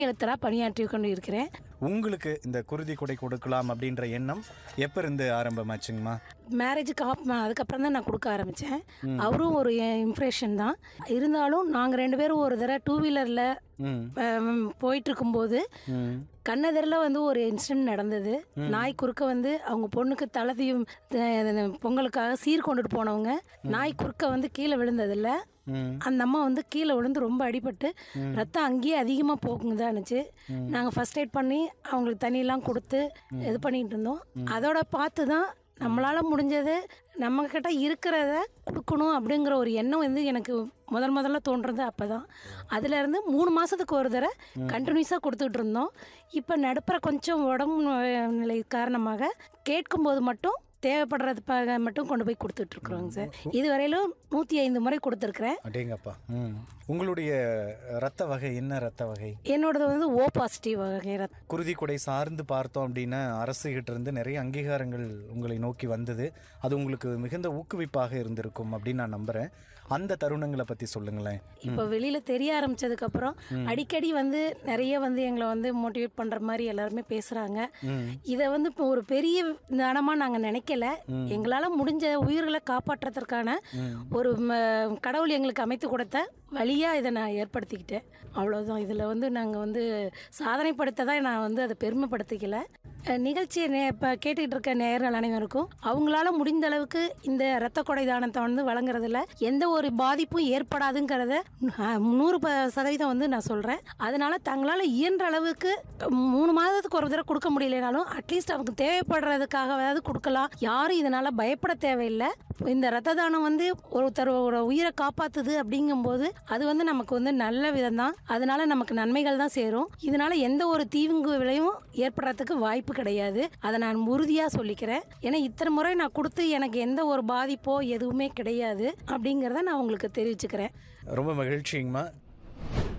எழுத்தராக பணியாற்றி கொண்டு இருக்கிறேன் உங்களுக்கு இந்த குருதி கொடை கொடுக்கலாம் அப்படின்ற எண்ணம் எப்போ இருந்து ஆரம்பமாச்சுங்கம்மா மேரேஜுக்கு ஆப் அதுக்கப்புறம் தான் நான் கொடுக்க ஆரம்பித்தேன் அவரும் ஒரு இம்ப்ரெஷன் தான் இருந்தாலும் நாங்கள் ரெண்டு பேரும் ஒரு தடவை டூ வீலரில் ம் போயிட்டு இருக்கும்போது ம் கண்ணெதிரில் வந்து ஒரு இன்சிடென்ட் நடந்தது நாய் குறுக்க வந்து அவங்க பொண்ணுக்கு தலதியும் பொங்கலுக்காக சீர் கொண்டுட்டு போனவங்க நாய் குறுக்க வந்து கீழே விழுந்ததில்ல ம் அந்த அம்மா வந்து கீழே விழுந்து ரொம்ப அடிபட்டு ரத்தம் அங்கேயே அதிகமாக போகுங்கதான் இருந்துச்சு நாங்கள் ஃபர்ஸ்ட் எய்ட் பண்ணி அவங்களுக்கு தண்ணியெல்லாம் கொடுத்து இது பண்ணிட்டு இருந்தோம் அதோட பார்த்து தான் நம்மளால் முடிஞ்சது நம்மக்கிட்ட இருக்கிறத கொடுக்கணும் அப்படிங்கிற ஒரு எண்ணம் வந்து எனக்கு முதல் முதல்ல தோன்றது அப்போ தான் அதுலேருந்து மூணு மாதத்துக்கு ஒரு தடவை கண்டினியூஸாக கொடுத்துட்டு இருந்தோம் இப்போ நடுப்புற கொஞ்சம் உடம்பு நோய் நிலை காரணமாக கேட்கும்போது மட்டும் தேவைப்படுறது ப- மட்டும் கொண்டு போய் கொடுத்துட்ருக்குறோங்க சார் இதுவரையிலும் நூற்றி ஐந்து முறை கொடுத்துருக்குறேன் அடேங்கப்பா ம் உங்களுடைய ரத்த வகை என்ன ரத்த வகை என்னோடது வந்து ஓ பாசிட்டிவ் வகை ரத்தம் குருதி கொடை சார்ந்து பார்த்தோம் அப்படின்னா அரசுகிட்ட இருந்து நிறைய அங்கீகாரங்கள் உங்களை நோக்கி வந்தது அது உங்களுக்கு மிகுந்த ஊக்குவிப்பாக இருந்திருக்கும் அப்படின்னு நான் நம்புறேன் அந்த தருணங்களை பத்தி சொல்லுங்களேன் இப்போ வெளியில் தெரிய ஆரம்பிச்சதுக்கப்புறம் அடிக்கடி வந்து நிறைய வந்து எங்களை வந்து மோட்டிவேட் பண்ணுற மாதிரி எல்லாருமே பேசுகிறாங்க இதை வந்து இப்போ ஒரு பெரிய தானமாக நாங்கள் நினைக்கல எங்களால் முடிஞ்ச உயிர்களை காப்பாற்றுறதுக்கான ஒரு ம- கடவுள் எங்களுக்கு அமைத்து கொடுத்த வழியாக இதை நான் ஏற்படுத்திக்கிட்டேன் அவ்வளோதான் இதில் வந்து நாங்கள் வந்து சாதனைப்படுத்த தான் நான் வந்து அதை பெருமைப்படுத்திக்கல அஹ் நிகழ்ச்சியை நே இப்போ கேட்டுக்கிட்டு இருக்க நேயர்கள் அனைவருக்கும் அவங்களால முடிந்த அளவுக்கு இந்த இரத்த கொடை தானத்தை வந்து வழங்குறதுல எந்த ஒரு பாதிப்பும் ஏற்படாதுங்கிறத அஹ், நூறு ப சதவீதம் வந்து நான் சொல்கிறேன் அதனால தங்களால் இயன்ற அளவுக்கு மூணு மாதத்துக்கு ஒரு தடவை கொடுக்க முடியலனாலும் அட்லீஸ்ட் அவங்க தேவைப்படுறதுக்காகவாவது கொடுக்கலாம் யாரும் இதனால் பயப்பட தேவையில்லை இந்த ரத்த தானம் வந்து ஒருத்தரோட உயிரை காப்பாத்துது அப்படிங்கும்போது அது வந்து நமக்கு வந்து நல்ல விதம் தான் அதனால நமக்கு நன்மைகள் தான் சேரும் இதனால எந்த ஒரு தீங்கு விளைவும் ஏற்படுறதுக்கு வாய்ப்பு கிடையாது அதை நான் உறுதியாக சொல்லிக்கிறேன் ஏன்னா இத்தனை முறை நான் கொடுத்து எனக்கு எந்த ஒரு பாதிப்போ எதுவுமே கிடையாது அப்படிங்கிறத நான் உங்களுக்கு தெரிவிச்சுக்கிறேன் ரொம்ப மகிழ்ச்சிங்கம்மா